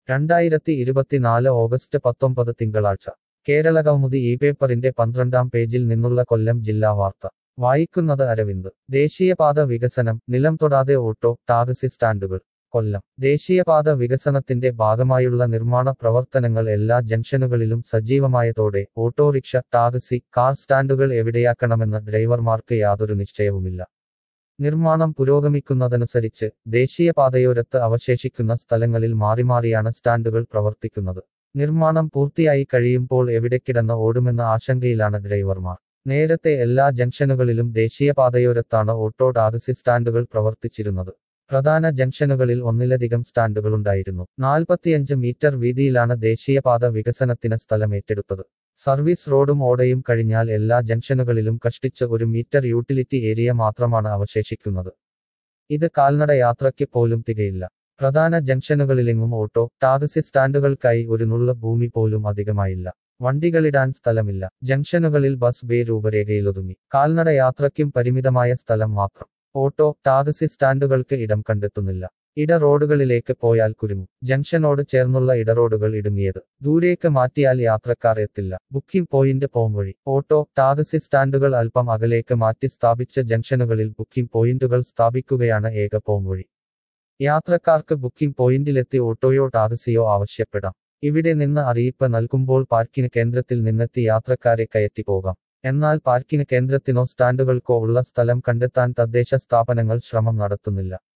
രണ്ടായിരത്തി ഇരുപത്തിനാല് ഓഗസ്റ്റ് പത്തൊമ്പത് തിങ്കളാഴ്ച കേരളകൗമുദി ഈ പേപ്പറിന്റെ പന്ത്രണ്ടാം പേജിൽ നിന്നുള്ള കൊല്ലം ജില്ലാ വാർത്ത വായിക്കുന്നത് അരവിന്ദ് ദേശീയപാത വികസനം നിലം തൊടാതെ ഓട്ടോ ടാക്സി സ്റ്റാൻഡുകൾ കൊല്ലം ദേശീയപാത വികസനത്തിന്റെ ഭാഗമായുള്ള നിർമ്മാണ പ്രവർത്തനങ്ങൾ എല്ലാ ജംഗ്ഷനുകളിലും സജീവമായതോടെ ഓട്ടോറിക്ഷ ടാക്സി കാർ സ്റ്റാൻഡുകൾ എവിടെയാക്കണമെന്ന് ഡ്രൈവർമാർക്ക് യാതൊരു നിശ്ചയവുമില്ല നിർമ്മാണം പുരോഗമിക്കുന്നതനുസരിച്ച് ദേശീയപാതയോരത്ത് അവശേഷിക്കുന്ന സ്ഥലങ്ങളിൽ മാറിമാറിയാണ് സ്റ്റാൻഡുകൾ പ്രവർത്തിക്കുന്നത് നിർമ്മാണം പൂർത്തിയായി കഴിയുമ്പോൾ എവിടെ കിടന്ന് ഓടുമെന്ന ആശങ്കയിലാണ് ഡ്രൈവർമാർ നേരത്തെ എല്ലാ ജംഗ്ഷനുകളിലും ദേശീയപാതയോരത്താണ് ഓട്ടോ ടാക്സി സ്റ്റാൻഡുകൾ പ്രവർത്തിച്ചിരുന്നത് പ്രധാന ജംഗ്ഷനുകളിൽ ഒന്നിലധികം സ്റ്റാൻഡുകളുണ്ടായിരുന്നു നാൽപ്പത്തിയഞ്ച് മീറ്റർ വീതിയിലാണ് ദേശീയപാത വികസനത്തിന് സ്ഥലം ഏറ്റെടുത്തത് സർവീസ് റോഡും ഓടയും കഴിഞ്ഞാൽ എല്ലാ ജംഗ്ഷനുകളിലും കഷ്ടിച്ച് ഒരു മീറ്റർ യൂട്ടിലിറ്റി ഏരിയ മാത്രമാണ് അവശേഷിക്കുന്നത് ഇത് കാൽനട യാത്രയ്ക്ക് പോലും തികയില്ല പ്രധാന ജംഗ്ഷനുകളിലെങ്ങും ഓട്ടോ ടാക്സി സ്റ്റാൻഡുകൾക്കായി ഒരു നുള്ള ഭൂമി പോലും അധികമായില്ല വണ്ടികളിടാൻ സ്ഥലമില്ല ജംഗ്ഷനുകളിൽ ബസ് ബേ രൂപരേഖയിലൊതുങ്ങി കാൽനട യാത്രയ്ക്കും പരിമിതമായ സ്ഥലം മാത്രം ഓട്ടോ ടാക്സി സ്റ്റാൻഡുകൾക്ക് ഇടം കണ്ടെത്തുന്നില്ല ഇട റോഡുകളിലേക്ക് പോയാൽ കുരുങ്ങും ജംഗ്ഷനോട് ചേർന്നുള്ള ഇടറോഡുകൾ ഇടുങ്ങിയത് ദൂരേക്ക് മാറ്റിയാൽ യാത്രക്കാർ എത്തില്ല ബുക്കിംഗ് പോയിന്റ് പോംവഴി ഓട്ടോ ടാക്സി സ്റ്റാൻഡുകൾ അല്പം അകലേക്ക് മാറ്റി സ്ഥാപിച്ച ജംഗ്ഷനുകളിൽ ബുക്കിംഗ് പോയിന്റുകൾ സ്ഥാപിക്കുകയാണ് ഏക പോംവഴി യാത്രക്കാർക്ക് ബുക്കിംഗ് പോയിന്റിലെത്തി ഓട്ടോയോ ടാക്സിയോ ആവശ്യപ്പെടാം ഇവിടെ നിന്ന് അറിയിപ്പ് നൽകുമ്പോൾ പാർക്കിംഗ് കേന്ദ്രത്തിൽ നിന്നെത്തി യാത്രക്കാരെ കയറ്റി പോകാം എന്നാൽ പാർക്കിംഗ് കേന്ദ്രത്തിനോ സ്റ്റാൻഡുകൾക്കോ ഉള്ള സ്ഥലം കണ്ടെത്താൻ തദ്ദേശ സ്ഥാപനങ്ങൾ ശ്രമം നടത്തുന്നില്ല